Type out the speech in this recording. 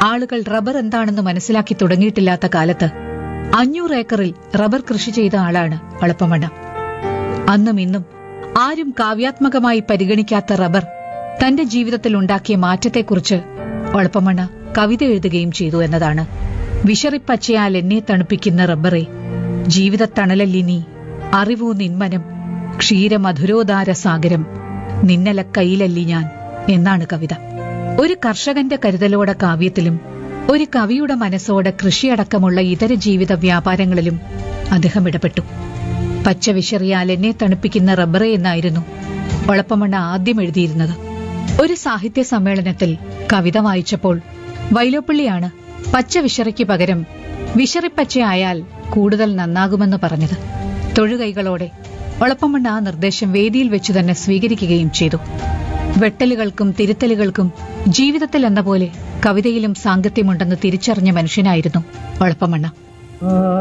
ആളുകൾ റബ്ബർ എന്താണെന്ന് മനസ്സിലാക്കി തുടങ്ങിയിട്ടില്ലാത്ത കാലത്ത് അഞ്ഞൂറ് ഏക്കറിൽ റബ്ബർ കൃഷി ചെയ്ത ആളാണ് വളപ്പമണ്ണ അന്നും ഇന്നും ആരും കാവ്യാത്മകമായി പരിഗണിക്കാത്ത റബ്ബർ തന്റെ ജീവിതത്തിൽ ഉണ്ടാക്കിയ മാറ്റത്തെക്കുറിച്ച് വളപ്പമണ്ണ കവിത എഴുതുകയും ചെയ്തു എന്നതാണ് വിഷറിപ്പച്ചയാൽ എന്നെ തണുപ്പിക്കുന്ന റബ്ബറെ ജീവിതത്തണലല്ലി നീ അറിവൂ നിന്മനം ക്ഷീരമധുരോദാര സാഗരം നിന്നല കയ്യിലല്ലി ഞാൻ എന്നാണ് കവിത ഒരു കർഷകന്റെ കരുതലോടെ കാവ്യത്തിലും ഒരു കവിയുടെ മനസ്സോടെ കൃഷിയടക്കമുള്ള ഇതര ജീവിത വ്യാപാരങ്ങളിലും അദ്ദേഹം ഇടപെട്ടു പച്ച വിശറിയാൽ എന്നെ തണുപ്പിക്കുന്ന റബ്ബറെ എന്നായിരുന്നു ഒളപ്പമണ്ണ ആദ്യം എഴുതിയിരുന്നത് ഒരു സാഹിത്യ സമ്മേളനത്തിൽ കവിത വായിച്ചപ്പോൾ വൈലോപ്പള്ളിയാണ് പച്ച വിശറിക്ക് പകരം വിശറിപ്പച്ചയായാൽ കൂടുതൽ നന്നാകുമെന്ന് പറഞ്ഞത് തൊഴുകൈകളോടെ ഒളപ്പമണ്ണ ആ നിർദ്ദേശം വേദിയിൽ വെച്ചു തന്നെ സ്വീകരിക്കുകയും ചെയ്തു വെട്ടലുകൾക്കും തിരുത്തലുകൾക്കും ജീവിതത്തിൽ എന്ന പോലെ കവിതയിലും സാങ്കത്യമുണ്ടെന്ന് തിരിച്ചറിഞ്ഞ മനുഷ്യനായിരുന്നു ഒളപ്പമണ്ണ